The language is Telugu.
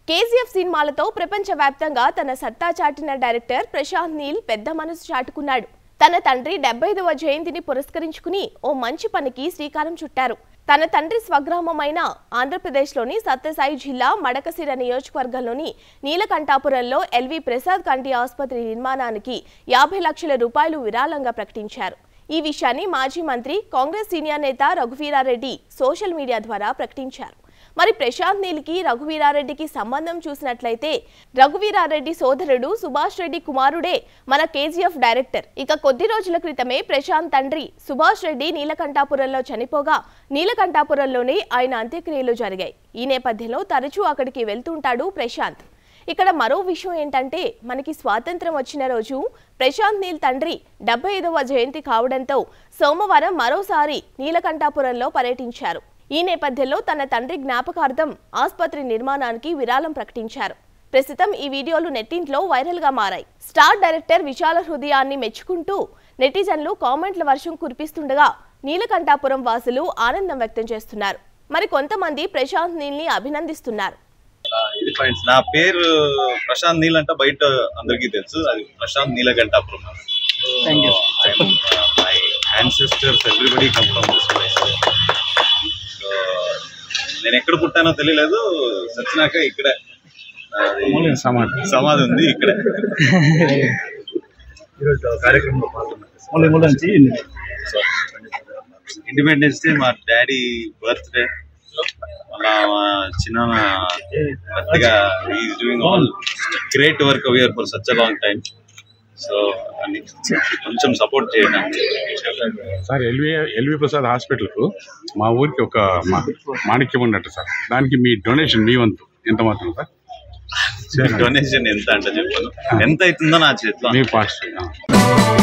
కేజీఎఫ్ సినిమాలతో ప్రపంచవ్యాప్తంగా తన సత్తా చాటిన డైరెక్టర్ ప్రశాంత్ నీల్ పెద్ద మనసు చాటుకున్నాడు తన తండ్రి డెబ్బైదవ జయంతిని పురస్కరించుకుని ఓ మంచి పనికి శ్రీకారం చుట్టారు తన తండ్రి స్వగ్రామమైన ఆంధ్రప్రదేశ్లోని సత్యసాయి జిల్లా మడకసిర నియోజకవర్గంలోని నీలకంఠాపురంలో ఎల్వి ప్రసాద్ కంటి ఆసుపత్రి నిర్మాణానికి యాభై లక్షల రూపాయలు విరాళంగా ప్రకటించారు ఈ విషయాన్ని మాజీ మంత్రి కాంగ్రెస్ సీనియర్ నేత రఘువీరారెడ్డి సోషల్ మీడియా ద్వారా ప్రకటించారు మరి ప్రశాంత్ నీల్కి రఘువీరారెడ్డికి సంబంధం చూసినట్లయితే రఘువీరారెడ్డి సోదరుడు సుభాష్ రెడ్డి కుమారుడే మన కేజీఎఫ్ డైరెక్టర్ ఇక కొద్ది రోజుల క్రితమే ప్రశాంత్ తండ్రి సుభాష్ రెడ్డి నీలకంఠాపురంలో చనిపోగా నీలకంఠాపురంలోనే ఆయన అంత్యక్రియలు జరిగాయి ఈ నేపథ్యంలో తరచూ అక్కడికి వెళ్తుంటాడు ప్రశాంత్ ఇక్కడ మరో విషయం ఏంటంటే మనకి స్వాతంత్రం వచ్చిన రోజు ప్రశాంత్ నీల్ తండ్రి డెబ్బై ఐదవ జయంతి కావడంతో సోమవారం మరోసారి నీలకంఠాపురంలో పర్యటించారు ఈ నేపథ్యంలో తన తండ్రి జ్ఞాపకార్థం ఆసుపత్రి నిర్మాణానికి విరాళం ప్రకటించారు ప్రస్తుతం ఈ వీడియోలు నెట్టింట్లో వైరల్ గా మారాయి స్టార్ డైరెక్టర్ విశాల హృదయాన్ని మెచ్చుకుంటూ నెటిజన్లు కామెంట్ల వర్షం కురిపిస్తుండగా నీలకంఠాపురం వాసులు ఆనందం వ్యక్తం చేస్తున్నారు మరి కొంతమంది ప్రశాంత్ నీల్ ని అభినందిస్తున్నారు ఇది పాయింట్స్ నా పేరు ప్రశాంత్ నీల్ అంటే బయట అందరికీ తెలుసు అది Prashanth Neelakantapuram my ancestors everybody come from this place so నేను ఎక్కడ పుట్టానో తెలియలేదు సచ్చినాక ఇక్కడే నాది సమాధి సమాధి ఉంది ఇక్కడే కార్యక్రమంలో మూల మూల నుంచి సో ఇండిపెండెన్స్ డే మా డాడీ బర్త్డే మళ్ళా మా చిన్న కొత్తగా is doing all great work అవియర్ for such a long time so అని కొంచెం సపోర్ట్ చేయడానికి సార్ ఎల్వి ఎల్వి ప్రసాద్ హాస్పిటల్కు మా ఊరికి ఒక మా మాణిక్యం ఉన్నట్టు సార్ దానికి మీ డొనేషన్ మీ వంతు ఎంత మాత్రం సార్ డొనేషన్ ఎంత అంటే చెప్పాను ఎంత అవుతుందో నా చేతిలో మీ పాస్ట్